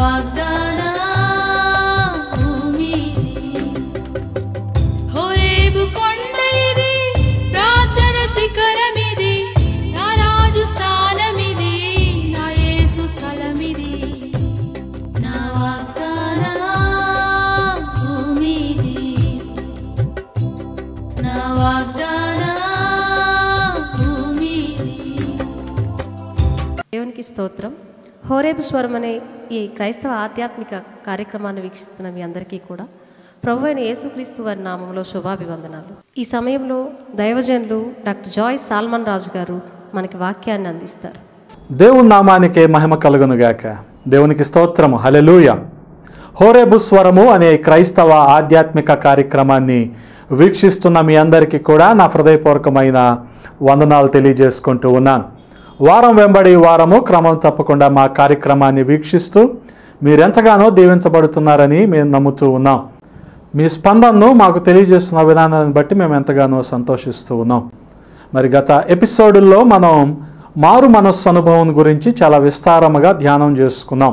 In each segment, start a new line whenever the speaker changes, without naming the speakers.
వాగ్దాన భూమిది హోరేబు కొండ ఇది ప్రార్థన శిఖరమిది నా రాజు స్థానమిది నా యేసు స్థలమిది నా వాగ్దాన భూమిది నా వాగ్దాన భూమిది
దేవునికి స్తోత్రం హోరేబు స్వరం అనే ఈ క్రైస్తవ ఆధ్యాత్మిక కార్యక్రమాన్ని వీక్షిస్తున్న మీ అందరికీ కూడా ప్రభు అయిన యేసుక్రీస్తు వారి నామంలో శుభాభివందనాలు ఈ సమయంలో దైవజనులు డాక్టర్ జాయ్ సాల్మన్ రాజు గారు మనకి వాక్యాన్ని అందిస్తారు
దేవుని నామానికే మహిమ కలుగునుగాక దేవునికి స్తోత్రము హలెలూయ హోరేబు స్వరము అనే క్రైస్తవ ఆధ్యాత్మిక కార్యక్రమాన్ని వీక్షిస్తున్న మీ అందరికీ కూడా నా హృదయపూర్వకమైన వందనాలు తెలియజేసుకుంటూ ఉన్నాను వారం వెంబడి వారము క్రమం తప్పకుండా మా కార్యక్రమాన్ని వీక్షిస్తూ మీరెంతగానో దీవించబడుతున్నారని మేము నమ్ముతూ ఉన్నాం మీ స్పందనను మాకు తెలియజేస్తున్న విధానాన్ని బట్టి మేము ఎంతగానో సంతోషిస్తూ ఉన్నాం మరి గత ఎపిసోడుల్లో మనం మారు మనస్సు అనుభవం గురించి చాలా విస్తారముగా ధ్యానం చేసుకున్నాం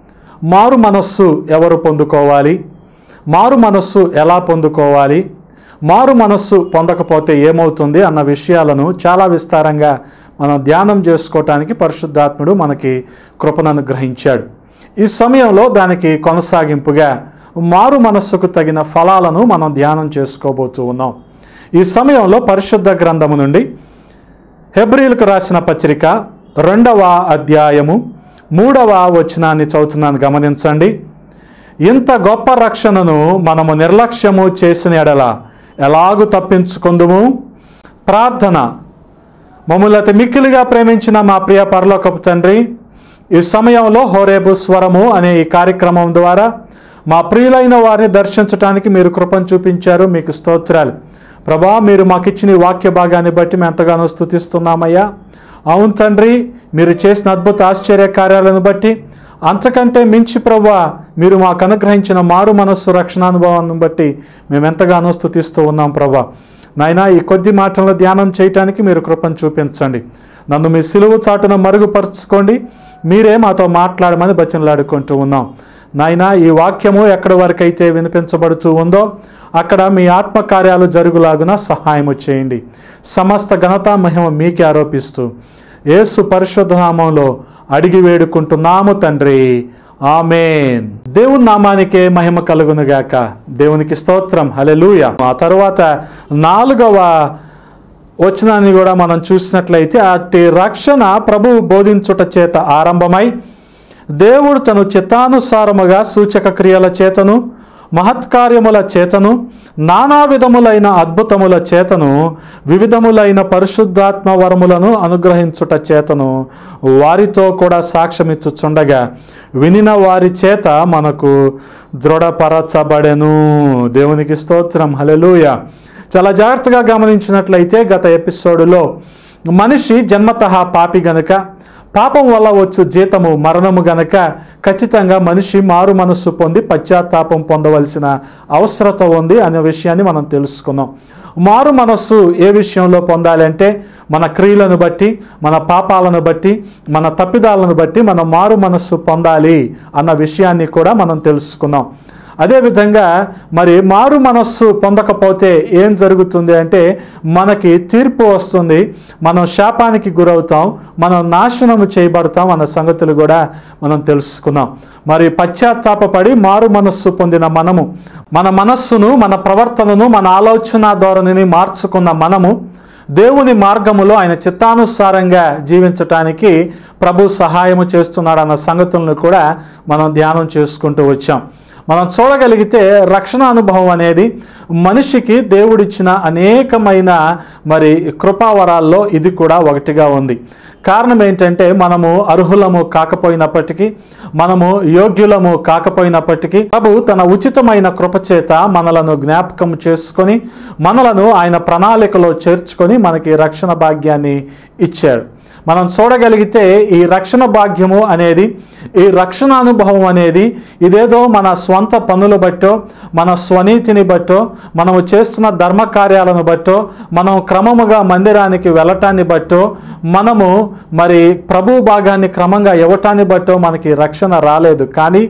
మారు మనస్సు ఎవరు పొందుకోవాలి మారు మనస్సు ఎలా పొందుకోవాలి మారు మనస్సు పొందకపోతే ఏమవుతుంది అన్న విషయాలను చాలా విస్తారంగా మనం ధ్యానం చేసుకోవటానికి పరిశుద్ధాత్ముడు మనకి కృపను అనుగ్రహించాడు ఈ సమయంలో దానికి కొనసాగింపుగా మారు మనస్సుకు తగిన ఫలాలను మనం ధ్యానం చేసుకోబోతూ ఉన్నాం ఈ సమయంలో పరిశుద్ధ గ్రంథము నుండి హెబ్రిల్కు రాసిన పత్రిక రెండవ అధ్యాయము మూడవ వచనాన్ని చదువుతున్నాను గమనించండి ఇంత గొప్ప రక్షణను మనము నిర్లక్ష్యము చేసిన ఎడల ఎలాగు తప్పించుకుందుము ప్రార్థన మమ్మల్ని అతి మిక్కిలిగా ప్రేమించిన మా ప్రియ పరలోకపు తండ్రి ఈ సమయంలో హోరేబు స్వరము అనే ఈ కార్యక్రమం ద్వారా మా ప్రియులైన వారిని దర్శించడానికి మీరు కృపను చూపించారు మీకు స్తోత్రాలు ప్రభా మీరు మాకు ఇచ్చిన ఈ వాక్య భాగాన్ని బట్టి మేము ఎంతగానో స్థుతిస్తున్నామయ్యా అవును తండ్రి మీరు చేసిన అద్భుత ఆశ్చర్య కార్యాలను బట్టి అంతకంటే మించి ప్రభా మీరు మాకు అనుగ్రహించిన మారు మనస్సు రక్షణానుభవాన్ని బట్టి మేము ఎంతగానో స్థుతిస్తూ ఉన్నాం ప్రభా నాయనా ఈ కొద్ది మాటలను ధ్యానం చేయటానికి మీరు కృపను చూపించండి నన్ను మీ సిలువు చాటున మరుగుపరుచుకోండి మీరే మాతో మాట్లాడమని బచనలాడుకుంటూ ఉన్నాం నాయనా ఈ వాక్యము ఎక్కడి వరకైతే వినిపించబడుతూ ఉందో అక్కడ మీ ఆత్మకార్యాలు జరుగులాగున సహాయము చేయండి సమస్త ఘనత మహిమ మీకే ఆరోపిస్తూ యేసు పరిశుద్ధ నామంలో అడిగి వేడుకుంటున్నాము తండ్రి ఆమెన్ దేవుని నామానికే మహిమ కలుగునుగాక దేవునికి స్తోత్రం హలెలూయ ఆ తరువాత నాలుగవ వచనాన్ని కూడా మనం చూసినట్లయితే అట్టి రక్షణ ప్రభువు బోధించుట చేత ఆరంభమై దేవుడు తను చిత్తానుసారముగా సూచక క్రియల చేతను మహత్కార్యముల చేతను నానా విధములైన అద్భుతముల చేతను వివిధములైన పరిశుద్ధాత్మ వరములను అనుగ్రహించుట చేతను వారితో కూడా సాక్ష్యమిచ్చుచుండగా వినిన వారి చేత మనకు దృఢపరచబడెను దేవునికి స్తోత్రం హలెలూయ చాలా జాగ్రత్తగా గమనించినట్లయితే గత ఎపిసోడులో మనిషి జన్మతః పాపి గనుక పాపం వల్ల వచ్చు జీతము మరణము గనక ఖచ్చితంగా మనిషి మారు మనస్సు పొంది పశ్చాత్తాపం పొందవలసిన అవసరత ఉంది అనే విషయాన్ని మనం తెలుసుకున్నాం మారు మనస్సు ఏ విషయంలో పొందాలి అంటే మన క్రియలను బట్టి మన పాపాలను బట్టి మన తప్పిదాలను బట్టి మనం మారు మనస్సు పొందాలి అన్న విషయాన్ని కూడా మనం తెలుసుకున్నాం అదేవిధంగా మరి మారు మనస్సు పొందకపోతే ఏం జరుగుతుంది అంటే మనకి తీర్పు వస్తుంది మనం శాపానికి గురవుతాం మనం నాశనము చేయబడతాం అన్న సంగతులు కూడా మనం తెలుసుకున్నాం మరి పశ్చాత్తాపపడి మారు మనస్సు పొందిన మనము మన మనస్సును మన ప్రవర్తనను మన ఆలోచన ధోరణిని మార్చుకున్న మనము దేవుని మార్గములో ఆయన చిత్తానుసారంగా జీవించటానికి ప్రభు సహాయము చేస్తున్నాడు అన్న సంగతులను కూడా మనం ధ్యానం చేసుకుంటూ వచ్చాం మనం చూడగలిగితే రక్షణ అనుభవం అనేది మనిషికి దేవుడిచ్చిన అనేకమైన మరి కృపావరాల్లో ఇది కూడా ఒకటిగా ఉంది కారణం ఏంటంటే మనము అర్హులము కాకపోయినప్పటికీ మనము యోగ్యులము కాకపోయినప్పటికీ ప్రభు తన ఉచితమైన కృపచేత మనలను జ్ఞాపకం చేసుకొని మనలను ఆయన ప్రణాళికలో చేర్చుకొని మనకి రక్షణ భాగ్యాన్ని ఇచ్చాడు మనం చూడగలిగితే ఈ రక్షణ భాగ్యము అనేది ఈ రక్షణ అనుభవం అనేది ఇదేదో మన స్వంత పనులు బట్టో మన స్వనీతిని బట్టో మనము చేస్తున్న ధర్మకార్యాలను బట్టో మనం క్రమముగా మందిరానికి వెళ్ళటాన్ని బట్టో మనము మరి ప్రభు భాగాన్ని క్రమంగా ఇవ్వటాన్ని బట్టో మనకి రక్షణ రాలేదు కానీ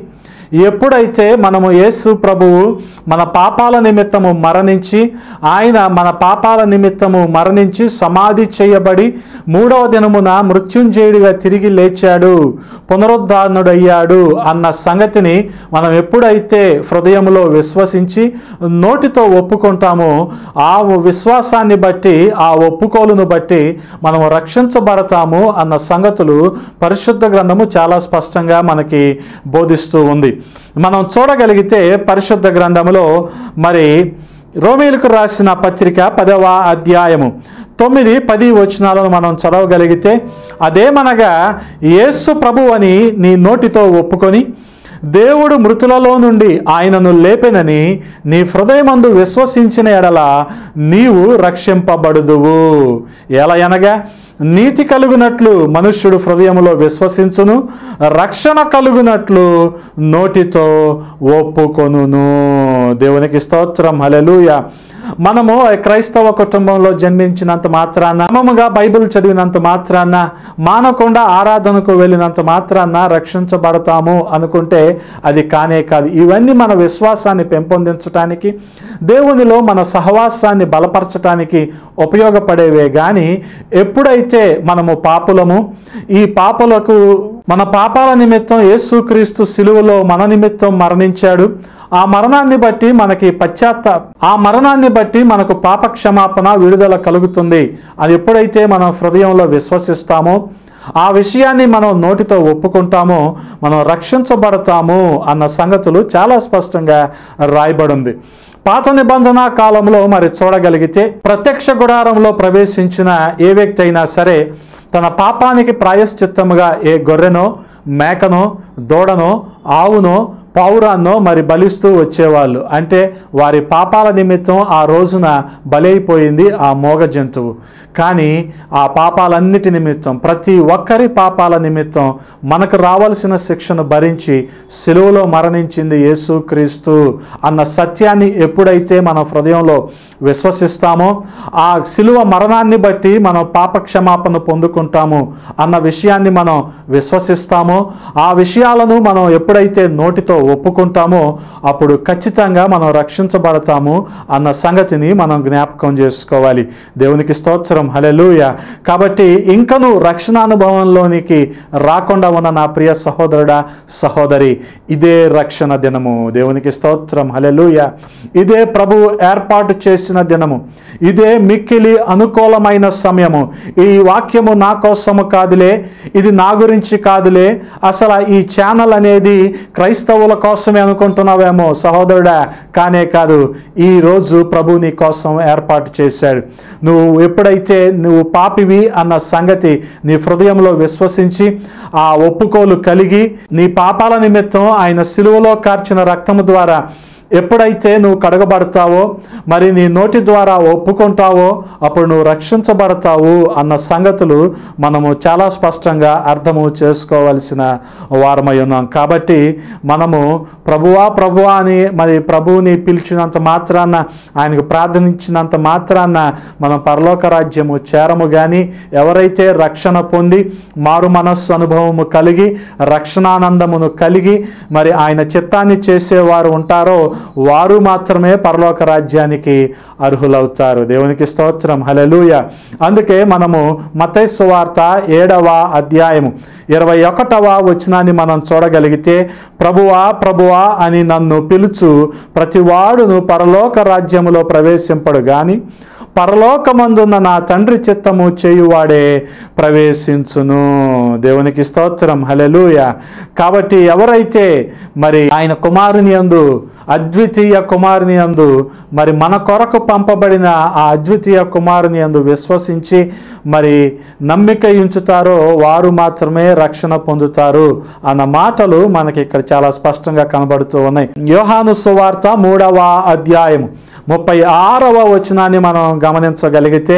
ఎప్పుడైతే మనము యేసు ప్రభువు మన పాపాల నిమిత్తము మరణించి ఆయన మన పాపాల నిమిత్తము మరణించి సమాధి చేయబడి మూడవ దినమున మృత్యుంజయుడిగా తిరిగి లేచాడు పునరుద్ధారణుడయ్యాడు అన్న సంగతిని మనం ఎప్పుడైతే హృదయంలో విశ్వసించి నోటితో ఒప్పుకుంటామో ఆ విశ్వాసాన్ని బట్టి ఆ ఒప్పుకోలును బట్టి మనం రక్షించబడతాము అన్న సంగతులు పరిశుద్ధ గ్రంథము చాలా స్పష్టంగా మనకి బోధిస్తూ ఉంది మనం చూడగలిగితే పరిశుద్ధ గ్రంథములో మరి రోమీలకు రాసిన పత్రిక పదవ అధ్యాయము తొమ్మిది పది వచనాలను మనం చదవగలిగితే అదేమనగా యేసు ప్రభు అని నీ నోటితో ఒప్పుకొని దేవుడు మృతులలో నుండి ఆయనను లేపెనని నీ హృదయమందు విశ్వసించిన ఎడల నీవు రక్షింపబడుదువు ఎలా అనగా నీతి కలుగునట్లు మనుష్యుడు హృదయములో విశ్వసించును రక్షణ కలుగునట్లు నోటితో ఒప్పుకొనును దేవునికి స్తోత్రం హలెలూయ మనము క్రైస్తవ కుటుంబంలో జన్మించినంత మాత్రాన క్రమముగా బైబిల్ చదివినంత మాత్రాన మానకుండా ఆరాధనకు వెళ్ళినంత మాత్రాన రక్షించబడతాము అనుకుంటే అది కానే కాదు ఇవన్నీ మన విశ్వాసాన్ని పెంపొందించడానికి దేవునిలో మన సహవాసాన్ని బలపరచడానికి ఉపయోగపడేవే కానీ ఎప్పుడైతే మనము పాపులము ఈ పాపులకు మన పాపాల నిమిత్తం యేసుక్రీస్తు సిలువలో మన నిమిత్తం మరణించాడు ఆ మరణాన్ని బట్టి మనకి పశ్చాత్త ఆ మరణాన్ని బట్టి మనకు పాప క్షమాపణ విడుదల కలుగుతుంది అది ఎప్పుడైతే మనం హృదయంలో విశ్వసిస్తామో ఆ విషయాన్ని మనం నోటితో ఒప్పుకుంటామో మనం రక్షించబడతాము అన్న సంగతులు చాలా స్పష్టంగా రాయబడింది పాత నిబంధన కాలంలో మరి చూడగలిగితే ప్రత్యక్ష గుడారంలో ప్రవేశించిన ఏ వ్యక్తి అయినా సరే తన పాపానికి ప్రాయశ్చిత్తముగా ఏ గొర్రెనో మేకనో దూడనో ఆవునో పావురాన్నో మరి బలిస్తూ వచ్చేవాళ్ళు అంటే వారి పాపాల నిమిత్తం ఆ రోజున బలైపోయింది ఆ మోగ జంతువు కానీ ఆ పాపాలన్నిటి నిమిత్తం ప్రతి ఒక్కరి పాపాల నిమిత్తం మనకు రావాల్సిన శిక్షను భరించి సిలువలో మరణించింది యేసుక్రీస్తు అన్న సత్యాన్ని ఎప్పుడైతే మన హృదయంలో విశ్వసిస్తామో ఆ సిలువ మరణాన్ని బట్టి మనం పాప క్షమాపణ పొందుకుంటాము అన్న విషయాన్ని మనం విశ్వసిస్తామో ఆ విషయాలను మనం ఎప్పుడైతే నోటితో ఒప్పుకుంటామో అప్పుడు ఖచ్చితంగా మనం రక్షించబడతాము అన్న సంగతిని మనం జ్ఞాపకం చేసుకోవాలి దేవునికి స్తోత్రం హలెలూయ కాబట్టి ఇంకను రక్షణ అనుభవంలోనికి రాకుండా ఉన్న నా ప్రియ సహోదరుడా సహోదరి ఇదే రక్షణ దినము దేవునికి స్తోత్రం హలెలూయ ఇదే ప్రభు ఏర్పాటు చేసిన దినము ఇదే మిక్కిలి అనుకూలమైన సమయము ఈ వాక్యము నా కోసము కాదులే ఇది నా గురించి కాదులే అసలు ఈ ఛానల్ అనేది క్రైస్తవుల కోసమే అనుకుంటున్నావేమో సహోదరుడా కానే కాదు ఈ రోజు ప్రభు నీ కోసం ఏర్పాటు చేశాడు నువ్వు ఎప్పుడైతే నువ్వు పాపివి అన్న సంగతి నీ హృదయంలో విశ్వసించి ఆ ఒప్పుకోలు కలిగి నీ పాపాల నిమిత్తం ఆయన సిలువలో కార్చిన రక్తము ద్వారా ఎప్పుడైతే నువ్వు కడగబడతావో మరి నీ నోటి ద్వారా ఒప్పుకుంటావో అప్పుడు నువ్వు రక్షించబడతావు అన్న సంగతులు మనము చాలా స్పష్టంగా అర్థము చేసుకోవలసిన వారమై ఉన్నాం కాబట్టి మనము ప్రభువా ప్రభువా అని మరి ప్రభువుని పిలిచినంత మాత్రాన ఆయనకు ప్రార్థనించినంత మాత్రాన మనం పరలోక రాజ్యము చేరము కానీ ఎవరైతే రక్షణ పొంది మారు మనస్సు అనుభవము కలిగి రక్షణానందమును కలిగి మరి ఆయన చిత్తాన్ని చేసేవారు ఉంటారో వారు మాత్రమే పరలోక రాజ్యానికి అర్హులవుతారు దేవునికి స్తోత్రం హలెలూయ అందుకే మనము మతైసు వార్త ఏడవ అధ్యాయము ఇరవై ఒకటవ వచనాన్ని మనం చూడగలిగితే ప్రభువా ప్రభువా అని నన్ను పిలుచు ప్రతివాడును పరలోక రాజ్యములో ప్రవేశింపడు గాని పరలోకమందున్న నా తండ్రి చిత్తము చేయువాడే ప్రవేశించును దేవునికి స్తోత్రం హలెలూయ కాబట్టి ఎవరైతే మరి ఆయన కుమారుని యందు అద్వితీయ కుమారుని యందు మరి మన కొరకు పంపబడిన ఆ అద్వితీయ కుమారుని యందు విశ్వసించి మరి నమ్మిక ఉంచుతారో వారు మాత్రమే రక్షణ పొందుతారు అన్న మాటలు మనకి ఇక్కడ చాలా స్పష్టంగా కనబడుతూ ఉన్నాయి యోహాను సువార్త మూడవ అధ్యాయము ముప్పై ఆరవ వచనాన్ని మనం గమనించగలిగితే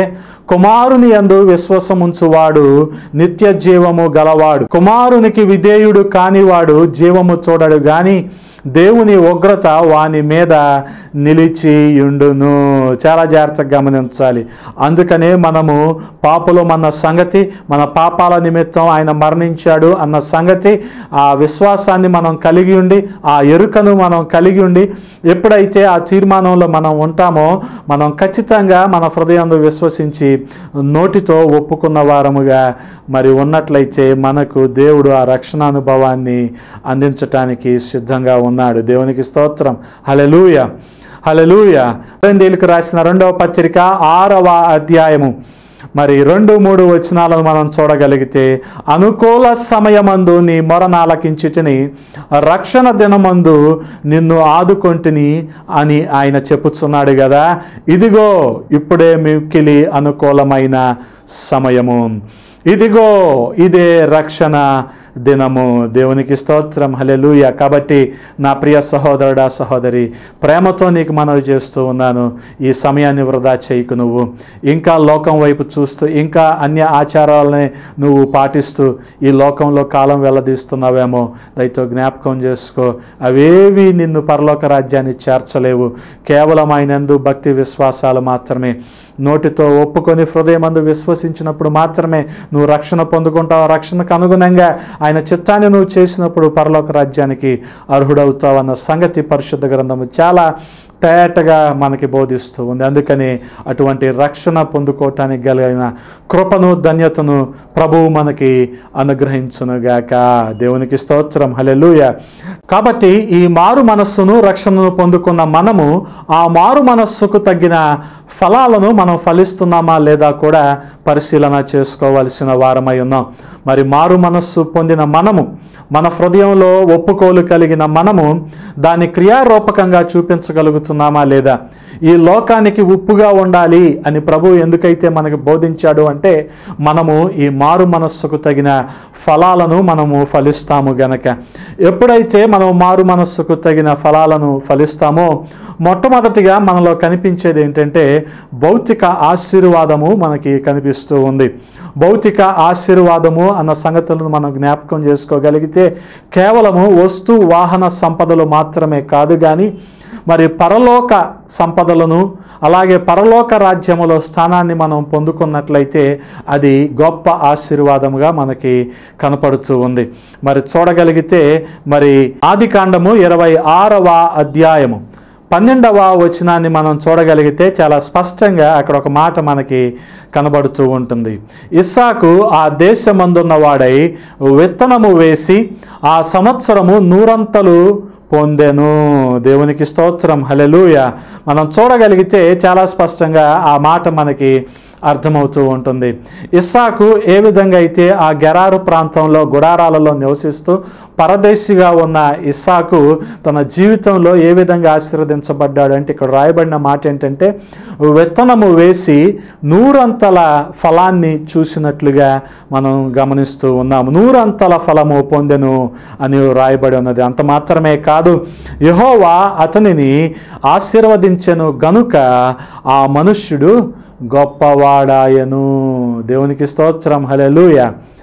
కుమారుని యందు విశ్వాసముంచువాడు నిత్య జీవము గలవాడు కుమారునికి విధేయుడు కానివాడు జీవము చూడడు గాని దేవుని ఉగ్రత వాని మీద నిలిచి ఉండును చాలా జాగ్రత్తగా గమనించాలి అందుకనే మనము పాపలు మన సంగతి మన పాపాల నిమిత్తం ఆయన మరణించాడు అన్న సంగతి ఆ విశ్వాసాన్ని మనం కలిగి ఉండి ఆ ఎరుకను మనం కలిగి ఉండి ఎప్పుడైతే ఆ తీర్మానంలో మనం ఉంటామో మనం ఖచ్చితంగా మన హృదయంలో విశ్వసించి నోటితో ఒప్పుకున్న వారముగా మరి ఉన్నట్లయితే మనకు దేవుడు ఆ రక్షణ అనుభవాన్ని అందించటానికి సిద్ధంగా ఉన్నాడు దేవునికి స్తోత్రం హలెలూయ హలెలూయ కొరింథీయులకు రాసిన రెండవ పత్రిక ఆరవ అధ్యాయము మరి రెండు మూడు వచనాలను మనం చూడగలిగితే అనుకూల సమయమందు నీ మొరన ఆలకించుటిని రక్షణ దినమందు నిన్ను ఆదుకొంటిని అని ఆయన చెప్పుచున్నాడు కదా ఇదిగో ఇప్పుడే మిక్కిలి అనుకూలమైన సమయము ఇదిగో ఇదే రక్షణ దినము దేవునికి స్తోత్రం హలెలూయ కాబట్టి నా ప్రియ సహోదరుడా సహోదరి ప్రేమతో నీకు మనవి చేస్తూ ఉన్నాను ఈ సమయాన్ని వృధా చేయకు నువ్వు ఇంకా లోకం వైపు చూస్తూ ఇంకా అన్య ఆచారాలని నువ్వు పాటిస్తూ ఈ లోకంలో కాలం వెళ్ళదీస్తున్నావేమో దయతో జ్ఞాపకం చేసుకో అవేవి నిన్ను పరలోక రాజ్యాన్ని చేర్చలేవు కేవలం ఆయనందు భక్తి విశ్వాసాలు మాత్రమే నోటితో ఒప్పుకొని హృదయమందు విశ్వసించినప్పుడు మాత్రమే నువ్వు రక్షణ పొందుకుంటావు రక్షణకు అనుగుణంగా ఆయన చిత్తాన్ని నువ్వు చేసినప్పుడు పరలోక రాజ్యానికి అర్హుడవుతావన్న సంగతి పరిశుద్ధ గ్రంథము చాలా తేటగా మనకి బోధిస్తూ ఉంది అందుకని అటువంటి రక్షణ పొందుకోవటానికి కలిగిన కృపను ధన్యతను ప్రభువు మనకి అనుగ్రహించునుగాక దేవునికి స్తోత్రం హలెలూయ కాబట్టి ఈ మారు మనస్సును రక్షణను పొందుకున్న మనము ఆ మారు మనస్సుకు తగ్గిన ఫలాలను మనం ఫలిస్తున్నామా లేదా కూడా పరిశీలన చేసుకోవలసిన వారమై ఉన్నాం మరి మారు మనస్సు పొందిన మనము మన హృదయంలో ఒప్పుకోలు కలిగిన మనము దాన్ని క్రియారూపకంగా చూపించగలుగుతున్నామా లేదా ఈ లోకానికి ఉప్పుగా ఉండాలి అని ప్రభు ఎందుకైతే మనకు బోధించాడు అంటే మనము ఈ మారు మనస్సుకు తగిన ఫలాలను మనము ఫలిస్తాము గనక ఎప్పుడైతే మనం మారు మనస్సుకు తగిన ఫలాలను ఫలిస్తామో మొట్టమొదటిగా మనలో కనిపించేది ఏంటంటే భౌతిక ఆశీర్వాదము మనకి కనిపిస్తూ ఉంది భౌతిక ఆశీర్వాదము అన్న సంగతులను మనం జ్ఞాపకం చేసుకోగలిగితే కేవలము వస్తు వాహన సంపదలు మాత్రమే కాదు కానీ మరి పరలోక సంపదలను అలాగే పరలోక రాజ్యములో స్థానాన్ని మనం పొందుకున్నట్లయితే అది గొప్ప ఆశీర్వాదముగా మనకి కనపడుతూ ఉంది మరి చూడగలిగితే మరి ఆది కాండము ఇరవై ఆరవ అధ్యాయము పన్నెండవ వచనాన్ని మనం చూడగలిగితే చాలా స్పష్టంగా అక్కడ ఒక మాట మనకి కనబడుతూ ఉంటుంది ఇస్సాకు ఆ దేశమందున్న వాడై విత్తనము వేసి ఆ సంవత్సరము నూరంతలు పొందెను దేవునికి స్తోత్రం హలెలూయ మనం చూడగలిగితే చాలా స్పష్టంగా ఆ మాట మనకి అర్థమవుతూ ఉంటుంది ఇస్సాకు ఏ విధంగా అయితే ఆ గెరారు ప్రాంతంలో గుడారాలలో నివసిస్తూ పరదేశిగా ఉన్న ఇస్సాకు తన జీవితంలో ఏ విధంగా ఆశీర్వదించబడ్డాడు అంటే ఇక్కడ రాయబడిన మాట ఏంటంటే విత్తనము వేసి నూరంతల ఫలాన్ని చూసినట్లుగా మనం గమనిస్తూ ఉన్నాము నూరంతల ఫలము పొందెను అని రాయబడి ఉన్నది అంత మాత్రమే కాదు యహోవా అతనిని ఆశీర్వదించెను గనుక ఆ మనుష్యుడు గొప్పవాడాయను దేవునికి స్తోత్రం హలెలూయ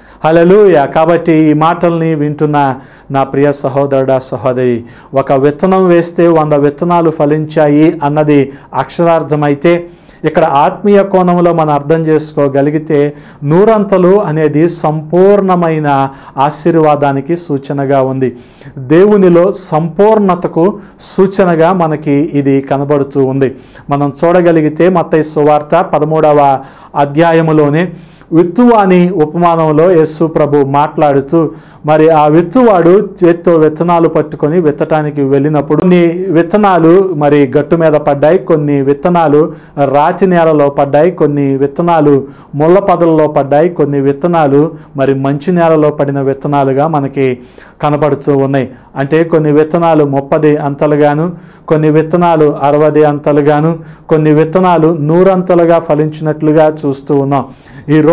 హలలుయ కాబట్టి ఈ మాటల్ని వింటున్న నా ప్రియ సహోదరుడా సహోదరి ఒక విత్తనం వేస్తే వంద విత్తనాలు ఫలించాయి అన్నది అక్షరార్థమైతే ఇక్కడ ఆత్మీయ కోణంలో మనం అర్థం చేసుకోగలిగితే నూరంతలు అనేది సంపూర్ణమైన ఆశీర్వాదానికి సూచనగా ఉంది దేవునిలో సంపూర్ణతకు సూచనగా మనకి ఇది కనబడుతూ ఉంది మనం చూడగలిగితే మత్తయి సువార్త పదమూడవ అధ్యాయములోనే విత్తువాని ఉపమానంలో యేసు ప్రభు మాట్లాడుతూ మరి ఆ విత్తువాడు చేత్తో విత్తనాలు పట్టుకొని విత్తటానికి వెళ్ళినప్పుడు కొన్ని విత్తనాలు మరి గట్టు మీద పడ్డాయి కొన్ని విత్తనాలు రాతి నేలలో పడ్డాయి కొన్ని విత్తనాలు ముళ్ళ పదలలో పడ్డాయి కొన్ని విత్తనాలు మరి మంచి నేలలో పడిన విత్తనాలుగా మనకి కనపడుతూ ఉన్నాయి అంటే కొన్ని విత్తనాలు ముప్పది అంతలుగాను కొన్ని విత్తనాలు అరవది అంతలుగాను కొన్ని విత్తనాలు నూరంతలుగా ఫలించినట్లుగా చూస్తూ ఉన్నాం ఈ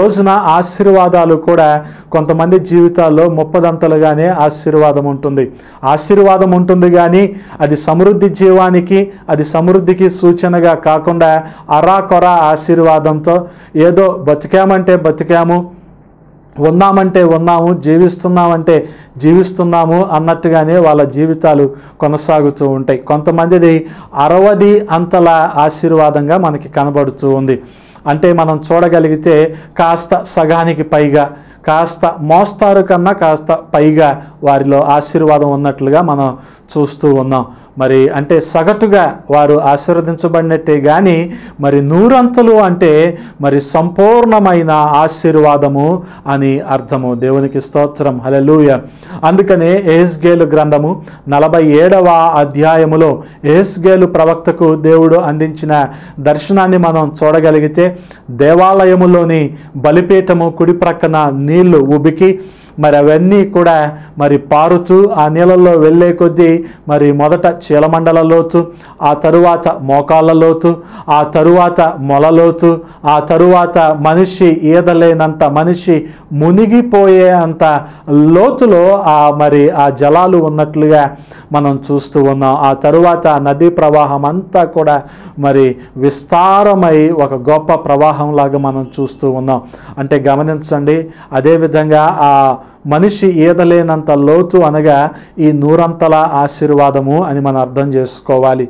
రోజున ఆశీర్వాదాలు కూడా కొంతమంది జీవితాల్లో ముప్పదంతలుగానే ఆశీర్వాదం ఉంటుంది ఆశీర్వాదం ఉంటుంది కానీ అది సమృద్ధి జీవానికి అది సమృద్ధికి సూచనగా కాకుండా అరాకొర ఆశీర్వాదంతో ఏదో బతికామంటే బతికాము ఉన్నామంటే ఉన్నాము జీవిస్తున్నామంటే జీవిస్తున్నాము అన్నట్టుగానే వాళ్ళ జీవితాలు కొనసాగుతూ ఉంటాయి కొంతమందిది అరవది అంతల ఆశీర్వాదంగా మనకి కనబడుతూ ఉంది అంటే మనం చూడగలిగితే కాస్త సగానికి పైగా కాస్త మోస్తారు కన్నా కాస్త పైగా వారిలో ఆశీర్వాదం ఉన్నట్లుగా మనం చూస్తూ ఉన్నాం మరి అంటే సగటుగా వారు ఆశీర్వదించబడినట్టే కానీ మరి నూరంతలు అంటే మరి సంపూర్ణమైన ఆశీర్వాదము అని అర్థము దేవునికి స్తోత్రం హలెలూయ అందుకనే ఏస్గేలు గ్రంథము నలభై ఏడవ అధ్యాయములో ఏస్గేలు ప్రవక్తకు దేవుడు అందించిన దర్శనాన్ని మనం చూడగలిగితే దేవాలయములోని బలిపీఠము కుడి ప్రక్కన నీళ్లు ఉబికి మరి అవన్నీ కూడా మరి పారుతూ ఆ నీళ్ళల్లో వెళ్ళే కొద్దీ మరి మొదట చీలమండల లోతు ఆ తరువాత మోకాళ్ళ లోతు ఆ తరువాత మొలలోతు ఆ తరువాత మనిషి ఈదలేనంత మనిషి మునిగిపోయే అంత లోతులో ఆ మరి ఆ జలాలు ఉన్నట్లుగా మనం చూస్తూ ఉన్నాం ఆ తరువాత ఆ నదీ ప్రవాహం అంతా కూడా మరి విస్తారమై ఒక గొప్ప ప్రవాహంలాగా మనం చూస్తూ ఉన్నాం అంటే గమనించండి అదేవిధంగా ఆ మనిషి ఈదలేనంత లోతు అనగా ఈ నూరంతల ఆశీర్వాదము అని మనం అర్థం చేసుకోవాలి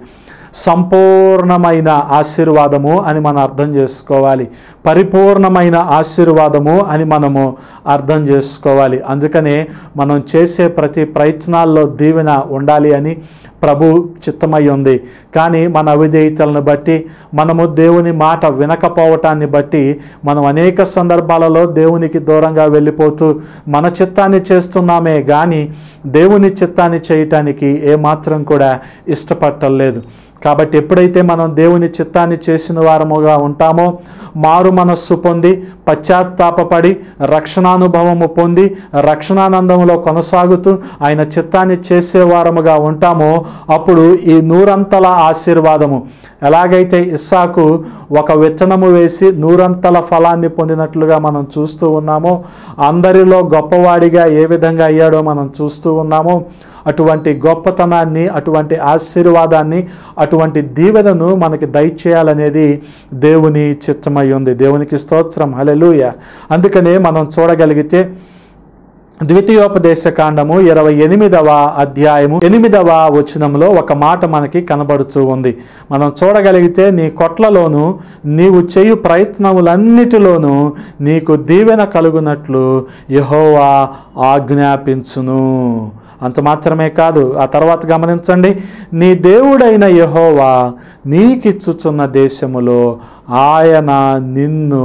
సంపూర్ణమైన ఆశీర్వాదము అని మనం అర్థం చేసుకోవాలి పరిపూర్ణమైన ఆశీర్వాదము అని మనము అర్థం చేసుకోవాలి అందుకనే మనం చేసే ప్రతి ప్రయత్నాల్లో దీవెన ఉండాలి అని ప్రభు చిత్తమై ఉంది కానీ మన అవిధేయతలను బట్టి మనము దేవుని మాట వినకపోవటాన్ని బట్టి మనం అనేక సందర్భాలలో దేవునికి దూరంగా వెళ్ళిపోతూ మన చిత్తాన్ని చేస్తున్నామే కానీ దేవుని చిత్తాన్ని చేయటానికి ఏమాత్రం కూడా ఇష్టపడటలేదు కాబట్టి ఎప్పుడైతే మనం దేవుని చిత్తాన్ని చేసిన వారముగా ఉంటామో మారు మనస్సు పొంది పశ్చాత్తాపపడి రక్షణానుభవము పొంది రక్షణానందంలో కొనసాగుతూ ఆయన చిత్తాన్ని చేసే వారముగా ఉంటామో అప్పుడు ఈ నూరంతల ఆశీర్వాదము ఎలాగైతే ఇస్సాకు ఒక విత్తనము వేసి నూరంతల ఫలాన్ని పొందినట్లుగా మనం చూస్తూ ఉన్నామో అందరిలో గొప్పవాడిగా ఏ విధంగా అయ్యాడో మనం చూస్తూ ఉన్నామో అటువంటి గొప్పతనాన్ని అటువంటి ఆశీర్వాదాన్ని అటువంటి దీవెనను మనకి దయచేయాలనేది దేవుని చిత్తమై ఉంది దేవునికి స్తోత్రం హలెలూయ అందుకనే మనం చూడగలిగితే ద్వితీయోపదేశ కాండము ఇరవై ఎనిమిదవ అధ్యాయము ఎనిమిదవ వచనంలో ఒక మాట మనకి కనబడుతూ ఉంది మనం చూడగలిగితే నీ కొట్లలోను నీవు చేయు ప్రయత్నములన్నిటిలోనూ నీకు దీవెన కలుగునట్లు యహోవా ఆజ్ఞాపించును అంత మాత్రమే కాదు ఆ తర్వాత గమనించండి నీ దేవుడైన యహోవా నీకిచ్చుచున్న దేశములో ఆయన నిన్ను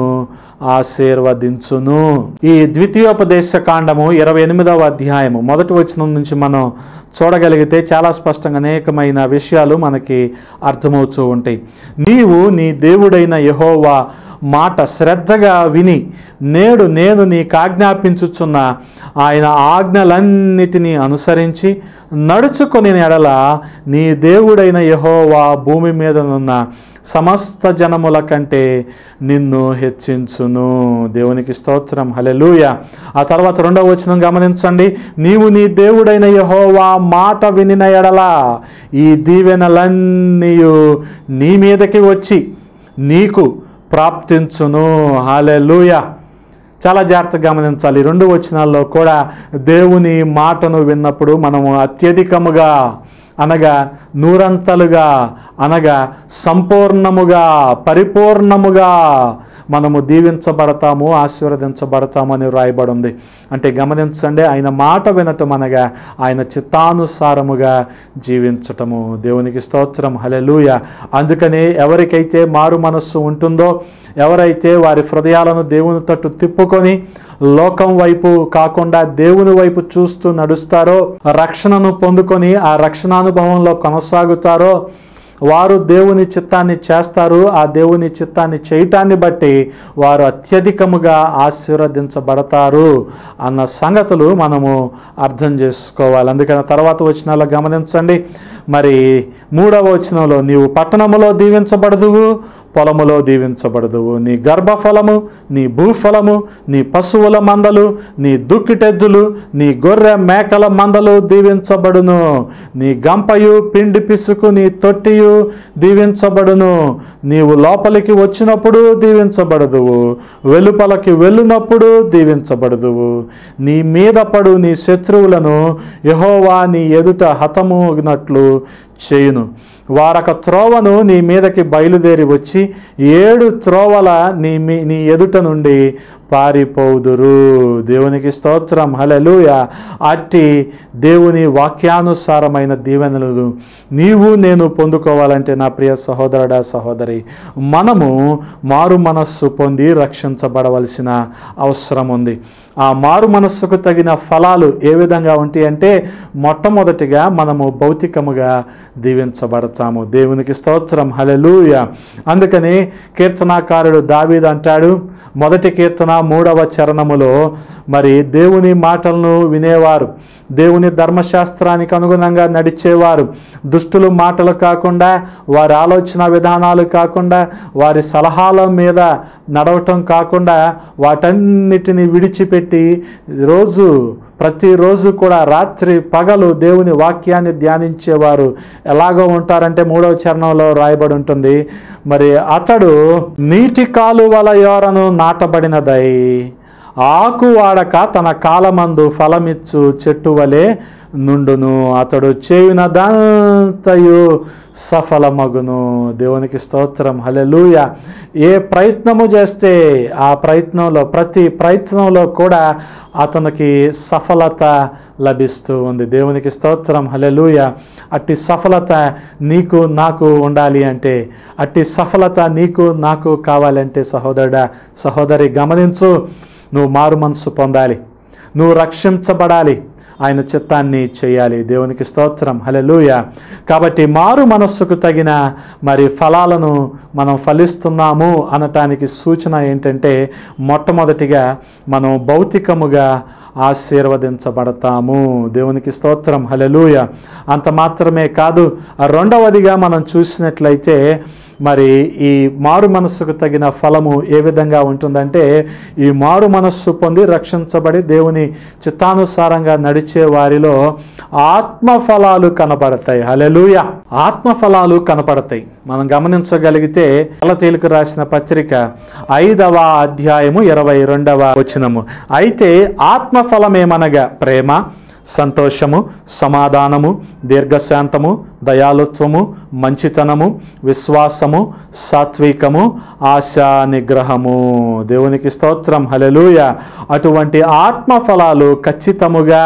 ఆశీర్వదించును ఈ ద్వితీయోపదేశ కాండము ఇరవై ఎనిమిదవ అధ్యాయము మొదటి వచనం నుంచి మనం చూడగలిగితే చాలా స్పష్టంగా అనేకమైన విషయాలు మనకి అర్థమవుతూ ఉంటాయి నీవు నీ దేవుడైన యహోవా మాట శ్రద్ధగా విని నేడు నేను నీకు ఆజ్ఞాపించుచున్న ఆయన ఆజ్ఞలన్నిటినీ అనుసరించి నడుచుకొని ఎడల నీ దేవుడైన యహోవా భూమి మీదనున్న సమస్త జనముల కంటే నిన్ను హెచ్చించును దేవునికి స్తోత్రం హలెలూయ ఆ తర్వాత రెండవ వచనం గమనించండి నీవు నీ దేవుడైన యహోవా మాట వినిన ఎడల ఈ దీవెనలన్నీయు నీ మీదకి వచ్చి నీకు ప్రాప్తించును హాలెలూయ చాలా జాగ్రత్తగా గమనించాలి ఈ రెండు వచనాల్లో కూడా దేవుని మాటను విన్నప్పుడు మనము అత్యధికముగా అనగా నూరంతలుగా అనగా సంపూర్ణముగా పరిపూర్ణముగా మనము దీవించబడతాము ఆశీర్వదించబడతాము అని రాయబడి ఉంది అంటే గమనించండి ఆయన మాట వినటం అనగా ఆయన చిత్తానుసారముగా జీవించటము దేవునికి స్తోత్రం హలెలూయ అందుకని ఎవరికైతే మారు మనస్సు ఉంటుందో ఎవరైతే వారి హృదయాలను దేవుని తట్టు తిప్పుకొని లోకం వైపు కాకుండా దేవుని వైపు చూస్తూ నడుస్తారో రక్షణను పొందుకొని ఆ రక్షణానుభవంలో కొనసాగుతారో వారు దేవుని చిత్తాన్ని చేస్తారు ఆ దేవుని చిత్తాన్ని చేయటాన్ని బట్టి వారు అత్యధికముగా ఆశీర్వదించబడతారు అన్న సంగతులు మనము అర్థం చేసుకోవాలి అందుకని తర్వాత వచనాల్లో గమనించండి మరి మూడవ వచనంలో నీవు పట్టణములో దీవించబడదువు పొలములో దీవించబడదువు నీ గర్భఫలము నీ భూఫలము నీ పశువుల మందలు నీ దుక్కిటెద్దులు నీ గొర్రె మేకల మందలు దీవించబడును నీ గంపయు పిండి పిసుకు నీ తొట్టియు దీవించబడును నీవు లోపలికి వచ్చినప్పుడు దీవించబడదువు వెలుపలకి వెళ్ళినప్పుడు దీవించబడదువు నీ మీద పడు నీ శత్రువులను యహోవా నీ ఎదుట హతముగినట్లు చేయును వారొక త్రోవను నీ మీదకి బయలుదేరి వచ్చి ఏడు త్రోవల నీ మీ నీ ఎదుట నుండి పారిపోదురు దేవునికి స్తోత్రం హలెలూయ అట్టి దేవుని వాక్యానుసారమైన దీవెనలు నీవు నేను పొందుకోవాలంటే నా ప్రియ సహోదరుడా సహోదరి మనము మారు మనస్సు పొంది రక్షించబడవలసిన అవసరం ఉంది ఆ మారు మనస్సుకు తగిన ఫలాలు ఏ విధంగా ఉంటాయి అంటే మొట్టమొదటిగా మనము భౌతికముగా దీవించబడతాము దేవునికి స్తోత్రం హలెలూయ అందుకని కీర్తనాకారుడు దావీద్ అంటాడు మొదటి కీర్తన మూడవ చరణములో మరి దేవుని మాటలను వినేవారు దేవుని ధర్మశాస్త్రానికి అనుగుణంగా నడిచేవారు దుష్టులు మాటలు కాకుండా వారి ఆలోచన విధానాలు కాకుండా వారి సలహాల మీద నడవటం కాకుండా వాటన్నిటిని విడిచిపెట్టి రోజు ప్రతిరోజు కూడా రాత్రి పగలు దేవుని వాక్యాన్ని ధ్యానించేవారు ఎలాగో ఉంటారంటే మూడవ చరణంలో రాయబడి ఉంటుంది మరి అతడు నీటి కాలువల యోరను నాటబడినదై ఆకు వాడక తన కాలమందు ఫలమిచ్చు చెట్టు వలె నుండును అతడు చేయునదంతయు సఫలమగును దేవునికి స్తోత్రం హలెలూయ ఏ ప్రయత్నము చేస్తే ఆ ప్రయత్నంలో ప్రతి ప్రయత్నంలో కూడా అతనికి సఫలత లభిస్తూ ఉంది దేవునికి స్తోత్రం హలెలూయ అట్టి సఫలత నీకు నాకు ఉండాలి అంటే అట్టి సఫలత నీకు నాకు కావాలంటే సహోదరుడా సహోదరి గమనించు నువ్వు మారు మనసు పొందాలి నువ్వు రక్షించబడాలి ఆయన చిత్తాన్ని చేయాలి దేవునికి స్తోత్రం హలెలూయ కాబట్టి మారు మనస్సుకు తగిన మరి ఫలాలను మనం ఫలిస్తున్నాము అనటానికి సూచన ఏంటంటే మొట్టమొదటిగా మనం భౌతికముగా ఆశీర్వదించబడతాము దేవునికి స్తోత్రం హలెలూయ అంత మాత్రమే కాదు ఆ రెండవదిగా మనం చూసినట్లయితే మరి ఈ మారు మనస్సుకు తగిన ఫలము ఏ విధంగా ఉంటుందంటే ఈ మారు మనస్సు పొంది రక్షించబడి దేవుని చిత్తానుసారంగా నడిచే వారిలో ఆత్మ ఫలాలు కనపడతాయి హలెలూయ ఆత్మ ఫలాలు కనపడతాయి మనం గమనించగలిగితే తేలిక రాసిన పత్రిక ఐదవ అధ్యాయము ఇరవై రెండవ వచనము అయితే ఆత్మ ఫలమేమనగా ప్రేమ సంతోషము సమాధానము దీర్ఘశాంతము దయాలుత్వము మంచితనము విశ్వాసము సాత్వికము ఆశా నిగ్రహము దేవునికి స్తోత్రం హలెలూయ అటువంటి ఆత్మ ఫలాలు ఖచ్చితముగా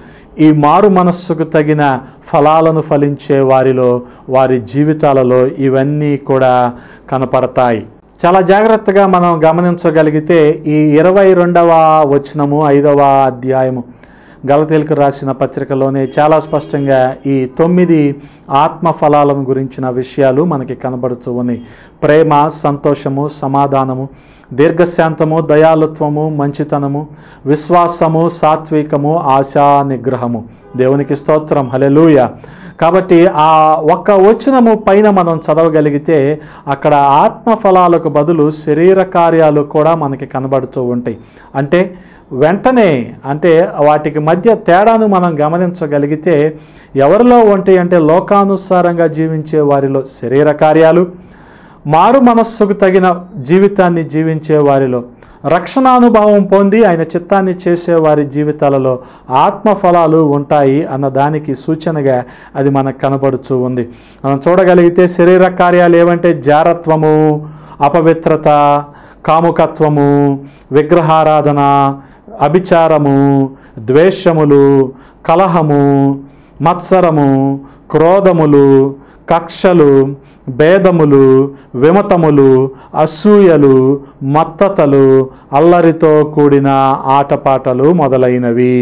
ఈ మారు మనస్సుకు తగిన ఫలాలను ఫలించే వారిలో వారి జీవితాలలో ఇవన్నీ కూడా కనపడతాయి చాలా జాగ్రత్తగా మనం గమనించగలిగితే ఈ ఇరవై రెండవ వచనము ఐదవ అధ్యాయము గలతీలకు రాసిన పత్రికలోనే చాలా స్పష్టంగా ఈ తొమ్మిది ఆత్మ ఫలాలను గురించిన విషయాలు మనకి కనబడుతూ ఉన్నాయి ప్రేమ సంతోషము సమాధానము దీర్ఘశాంతము దయాలుత్వము మంచితనము విశ్వాసము సాత్వికము ఆశా నిగ్రహము దేవునికి స్తోత్రం హలెలూయ కాబట్టి ఆ ఒక్క వచనము పైన మనం చదవగలిగితే అక్కడ ఆత్మ ఫలాలకు బదులు శరీర కార్యాలు కూడా మనకి కనబడుతూ ఉంటాయి అంటే వెంటనే అంటే వాటికి మధ్య తేడాను మనం గమనించగలిగితే ఎవరిలో ఉంటాయి అంటే లోకానుసారంగా జీవించే వారిలో శరీర కార్యాలు మారు మనస్సుకు తగిన జీవితాన్ని జీవించే వారిలో రక్షణానుభవం పొంది ఆయన చిత్తాన్ని చేసే వారి జీవితాలలో ఆత్మ ఫలాలు ఉంటాయి అన్న దానికి సూచనగా అది మనకు కనబడుతూ ఉంది మనం చూడగలిగితే శరీర కార్యాలు ఏవంటే జారత్వము అపవిత్రత కాముకత్వము విగ్రహారాధన అభిచారము ద్వేషములు కలహము మత్సరము క్రోధములు కక్షలు భేదములు విమతములు అసూయలు మత్తతలు అల్లరితో కూడిన ఆటపాటలు మొదలైనవి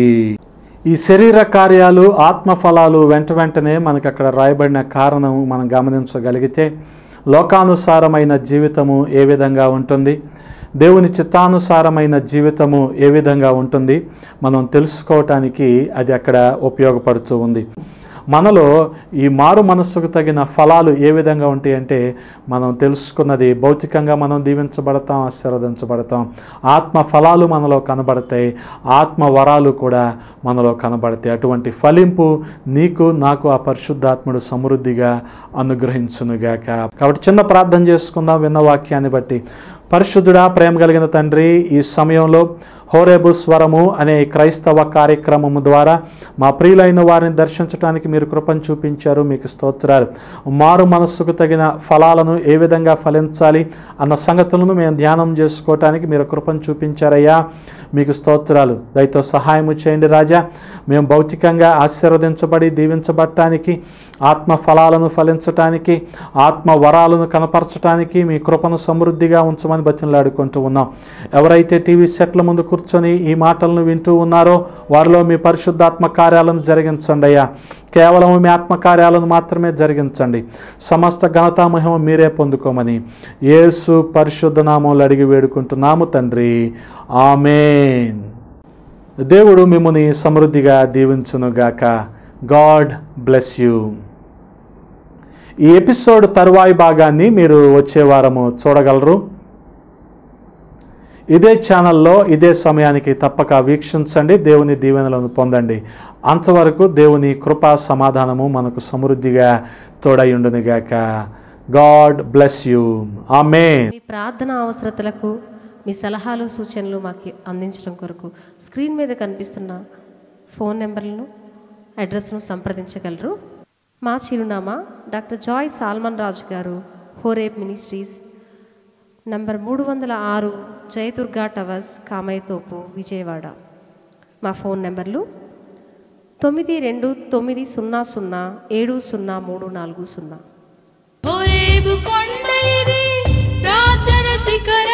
ఈ శరీర కార్యాలు ఆత్మఫలాలు వెంట వెంటనే మనకి అక్కడ రాయబడిన కారణం మనం గమనించగలిగితే లోకానుసారమైన జీవితము ఏ విధంగా ఉంటుంది దేవుని చిత్తానుసారమైన జీవితము ఏ విధంగా ఉంటుంది మనం తెలుసుకోవటానికి అది అక్కడ ఉపయోగపడుతూ ఉంది మనలో ఈ మారు మనస్సుకు తగిన ఫలాలు ఏ విధంగా ఉంటాయి అంటే మనం తెలుసుకున్నది భౌతికంగా మనం దీవించబడతాం ఆశీర్వదించబడతాం ఆత్మ ఫలాలు మనలో కనబడతాయి ఆత్మ వరాలు కూడా మనలో కనబడతాయి అటువంటి ఫలింపు నీకు నాకు ఆ పరిశుద్ధాత్ముడు సమృద్ధిగా అనుగ్రహించునుగాక కాబట్టి చిన్న ప్రార్థన చేసుకుందాం విన్న వాక్యాన్ని బట్టి పరిశుద్ధుడా ప్రేమ కలిగిన తండ్రి ఈ సమయంలో హోరేబు స్వరము అనే ఈ క్రైస్తవ కార్యక్రమము ద్వారా మా ప్రియులైన వారిని దర్శించడానికి మీరు కృపను చూపించారు మీకు స్తోత్రాలు మారు మనస్సుకు తగిన ఫలాలను ఏ విధంగా ఫలించాలి అన్న సంగతులను మేము ధ్యానం చేసుకోవటానికి మీరు కృపను చూపించారయ్యా మీకు స్తోత్రాలు దయతో సహాయము చేయండి రాజా మేము భౌతికంగా ఆశీర్వదించబడి దీవించబడటానికి ఆత్మ ఫలాలను ఫలించటానికి ఆత్మ వరాలను కనపరచటానికి మీ కృపను సమృద్ధిగా ఉంచమని బతిలాడుకుంటూ ఉన్నాం ఎవరైతే టీవీ సెట్ల ముందు కూర్చొని ఈ మాటలను వింటూ ఉన్నారో వారిలో మీ పరిశుద్ధాత్మ కార్యాలను జరిగించండి అయ్యా కేవలం మీ ఆత్మ కార్యాలను మాత్రమే జరిగించండి సమస్త ఘనతా మహిమ మీరే పొందుకోమని యేసు పరిశుద్ధ నామంలో అడిగి వేడుకుంటున్నాము తండ్రి ఆమెన్ దేవుడు మిమ్మల్ని సమృద్ధిగా దీవించునుగాక గాడ్ బ్లెస్ యూ ఈ ఎపిసోడ్ తరువాయి భాగాన్ని మీరు వచ్చే వారము చూడగలరు ఇదే ఛానల్లో ఇదే సమయానికి తప్పక వీక్షించండి దేవుని దీవెనలను పొందండి అంతవరకు దేవుని కృపా సమాధానము మనకు సమృద్ధిగా తోడయుండునుగాక గాడ్ బ్లెస్ యూ ఆమె
మీ ప్రార్థన అవసరతలకు మీ సలహాలు సూచనలు మాకు అందించడం కొరకు స్క్రీన్ మీద కనిపిస్తున్న ఫోన్ నెంబర్లను అడ్రస్ను సంప్రదించగలరు మా చిరునామా డాక్టర్ జాయ్ సాల్మన్ రాజు గారు హోరేప్ మినిస్ట్రీస్ నంబర్ మూడు వందల ఆరు జయదుర్గా టవర్స్ కామయ్యతోపు విజయవాడ మా ఫోన్ నెంబర్లు తొమ్మిది రెండు తొమ్మిది సున్నా సున్నా ఏడు సున్నా మూడు నాలుగు సున్నా
హోరేబు కొండ ఇది ప్రార్థన శిఖర